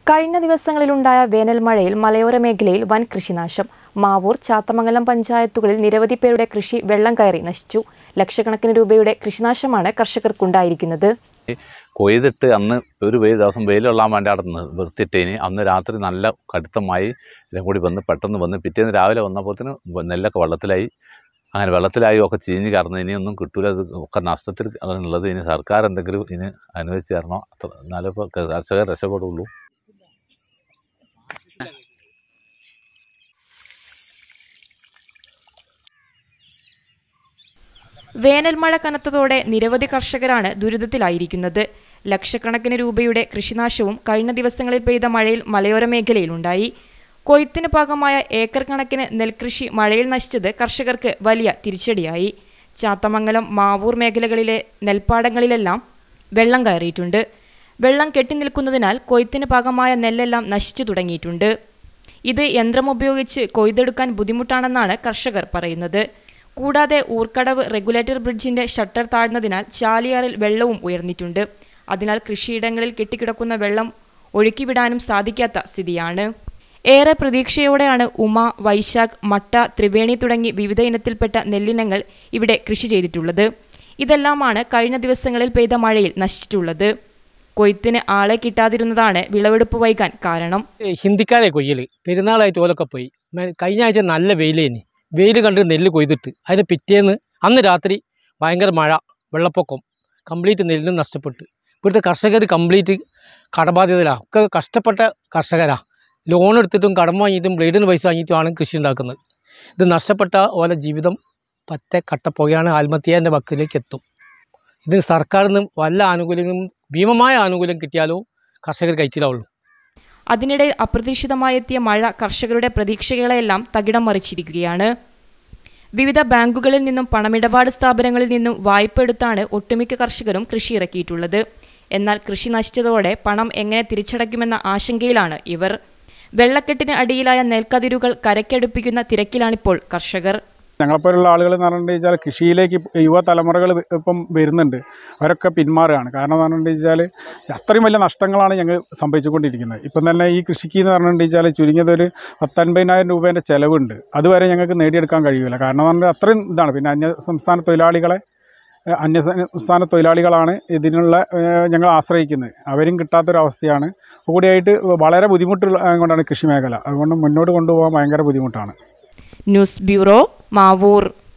കഴിഞ്ഞ ദിവസങ്ങളിലുണ്ടായ വേനൽ മഴയിൽ മലയോര മേഖലയിൽ വൻ കൃഷിനാശം മാവൂർ ചാത്തമംഗലം പഞ്ചായത്തുകളിൽ നിരവധി പേരുടെ കൃഷി വെള്ളം കയറി നശിച്ചു ലക്ഷക്കണക്കിന് രൂപയുടെ കൃഷിനാശമാണ് കർഷകർക്കുണ്ടായിരിക്കുന്നത് കൊയ്തിട്ട് അന്ന് ഒരു വെയിൽ ദിവസം വെയിലുള്ളാൻ വേണ്ടി അവിടെ നി- നിർത്തിയിട്ടേന് അന്ന് രാത്രി നല്ല കടുത്തമായി എല്ലാം കൂടി വന്ന് പെട്ടെന്ന് വന്ന് പിറ്റേന്ന് രാവിലെ വന്നപ്പോഴത്തേന് നെല്ലൊക്കെ വെള്ളത്തിലായി അങ്ങനെ വെള്ളത്തിലായി ഒക്കെ ചീഞ്ഞ് കറന്ന് ഇനിയൊന്നും കിട്ടൂല അത് ഒക്കെ നഷ്ടത്തിൽ ഉള്ളത് ഇനി സർക്കാർ എന്തെങ്കിലും ഇനി അനുവദിച്ച് തരണം അത്ര എന്നാലേ ഇപ്പോൾ കർഷകർ രക്ഷപ്പെടുള്ളൂ വേനൽ മഴ കനത്തതോടെ നിരവധി കർഷകരാണ് ദുരിതത്തിലായിരിക്കുന്നത് ലക്ഷക്കണക്കിന് രൂപയുടെ കൃഷിനാശവും കഴിഞ്ഞ ദിവസങ്ങളിൽ പെയ്ത മഴയിൽ മലയോര മേഖലയിലുണ്ടായി കൊയ്ത്തിന് പാകമായ ഏക്കർ കണക്കിന് നെൽകൃഷി മഴയിൽ നശിച്ചത് കർഷകർക്ക് വലിയ തിരിച്ചടിയായി ചാത്തമംഗലം മാവൂർ മേഖലകളിലെ നെൽപ്പാടങ്ങളിലെല്ലാം വെള്ളം കയറിയിട്ടുണ്ട് വെള്ളം കെട്ടിനിൽക്കുന്നതിനാൽ കൊയ്ത്തിന് പാകമായ നെല്ലെല്ലാം നശിച്ചു തുടങ്ങിയിട്ടുണ്ട് ഇത് യന്ത്രമുപയോഗിച്ച് കൊയ്തെടുക്കാൻ ബുദ്ധിമുട്ടാണെന്നാണ് കർഷകർ പറയുന്നത് കൂടാതെ ഊർക്കടവ് റെഗുലേറ്റർ ബ്രിഡ്ജിന്റെ ഷട്ടർ താഴ്ന്നതിനാൽ ചാലിയാറിൽ വെള്ളവും ഉയർന്നിട്ടുണ്ട് അതിനാൽ കൃഷിയിടങ്ങളിൽ കെട്ടിക്കിടക്കുന്ന വെള്ളം ഒഴുക്കിവിടാനും സാധിക്കാത്ത സ്ഥിതിയാണ് ഏറെ പ്രതീക്ഷയോടെയാണ് ഉമ വൈശാഖ് മട്ട ത്രിവേണി തുടങ്ങി വിവിധ ഇനത്തിൽപ്പെട്ട നെല്ലിനങ്ങൾ ഇവിടെ കൃഷി ചെയ്തിട്ടുള്ളത് ഇതെല്ലാമാണ് കഴിഞ്ഞ ദിവസങ്ങളിൽ പെയ്ത മഴയിൽ നശിച്ചിട്ടുള്ളത് കൊയ്ത്തിന് ആളെ കിട്ടാതിരുന്നതാണ് വിളവെടുപ്പ് വൈകാൻ കാരണം ഏ, ഹിന്ദിക്കാരെ കൊയ്യൽ പെരുന്നാളായിട്ട് ഓലൊക്കെ പോയി മേ- കഴിഞ്ഞ ആഴ്ച നല്ല വെയിലേനി വെയിൽ കണ്ട് നെല്ല് കൊയ്തിട്ട് അതിന് പിറ്റേന്ന് അന്ന് രാത്രി ഭയങ്കര മഴ വെള്ളപ്പൊക്കം കംപ്ലീറ്റ് നെല്ലും നഷ്ടപ്പെട്ട് ഇവിടുത്തെ കർഷകർ കംപ്ലീറ്റ് കടബാധ്യതയിലാണ് ഒക്കെ കഷ്ടപ്പെട്ട കർഷകരാണ് ലോൺ എടുത്തിട്ടും കടം വാങ്ങിയിട്ടും ബ്ലേഡിന് പൈസ വാങ്ങിയിട്ടുമാണ് കൃഷി ഉണ്ടാക്കുന്നത് ഇത് നഷ്ടപ്പെട്ട ഓല ജീവിതം പറ്റ കട്ടപ്പുകയാണ് ആത്മഹത്യൻ്റെ വക്കിലേക്ക് എത്തും ഇതിന് സർക്കാരിൽ നിന്ന് വല്ല ആനുകൂല്യങ്ങളും ഭീമമായ ആനുകൂല്യം കിട്ടിയാലോ കർഷകർ കഴിച്ചിലാവുള്ളൂ അതിനിടയിൽ അപ്രതീക്ഷിതമായെത്തിയ മഴ കർഷകരുടെ പ്രതീക്ഷകളെല്ലാം തകിടം മറിച്ചിരിക്കുകയാണ് വിവിധ ബാങ്കുകളിൽ നിന്നും പണമിടപാട് സ്ഥാപനങ്ങളിൽ നിന്നും വായ്പ എടുത്താണ് ഒട്ടുമിക്ക കർഷകരും കൃഷി ഇറക്കിയിട്ടുള്ളത് എന്നാൽ കൃഷി നശിച്ചതോടെ പണം എങ്ങനെ തിരിച്ചടയ്ക്കുമെന്ന ആശങ്കയിലാണ് ഇവർ വെള്ളക്കെട്ടിന് അടിയിലായ നെൽക്കതിരുകൾ കരയ്ക്കടുപ്പിക്കുന്ന തിരക്കിലാണിപ്പോൾ കർഷകർ ഞങ്ങളെപ്പോലുള്ള ആളുകൾ എന്ന് പറഞ്ഞിട്ടുണ്ടെങ്കിൽ വെച്ചാൽ കൃഷിയിലേക്ക് ഇപ്പ- യുവതലമുറകൾ ഇപ്പം വരുന്നുണ്ട് അവരൊക്കെ പിന്മാറുകയാണ് കാരണം എന്ന് പറഞ്ഞിട്ടുണ്ടെങ്കിൽ വെച്ചാൽ അത്രയും വലിയ നഷ്ടങ്ങളാണ് ഞങ്ങൾ സംഭവിച്ചുകൊണ്ടിരിക്കുന്നത് ഇപ്പം തന്നെ ഈ കൃഷിക്ക് എന്ന് പറഞ്ഞിട്ടുണ്ടെങ്കിൽ ചുരുങ്ങിയത് ഒരു പത്തൊൻപതിനായിരം രൂപേൻ്റെ ചിലവുണ്ട് അതുവരെ ഞങ്ങൾക്ക് നേടിയെടുക്കാൻ കഴിയില്ല കാരണം എന്ന് പറഞ്ഞാൽ അത്രയും ഇതാണ് പിന്നെ അന്യ സംസ്ഥാന തൊഴിലാളികളെ ഏഹ് അന്യ സംസ്ഥാന തൊഴിലാളികളാണ് ഇതിനുള്ള ഏഹ് ഞങ്ങൾ ആശ്രയിക്കുന്നത് അവരും കിട്ടാത്തൊരവസ്ഥയാണ് കൂടിയായിട്ട് വളരെ ബുദ്ധിമുട്ടുള്ള കൊണ്ടാണ് കൃഷി മേഖല അതുകൊണ്ട് മുന്നോട്ട് കൊണ്ടുപോകാൻ ഭയങ്കര ബുദ്ധിമുട്ടാണ് ന്യൂസ് ബ്യൂറോ മാവൂർ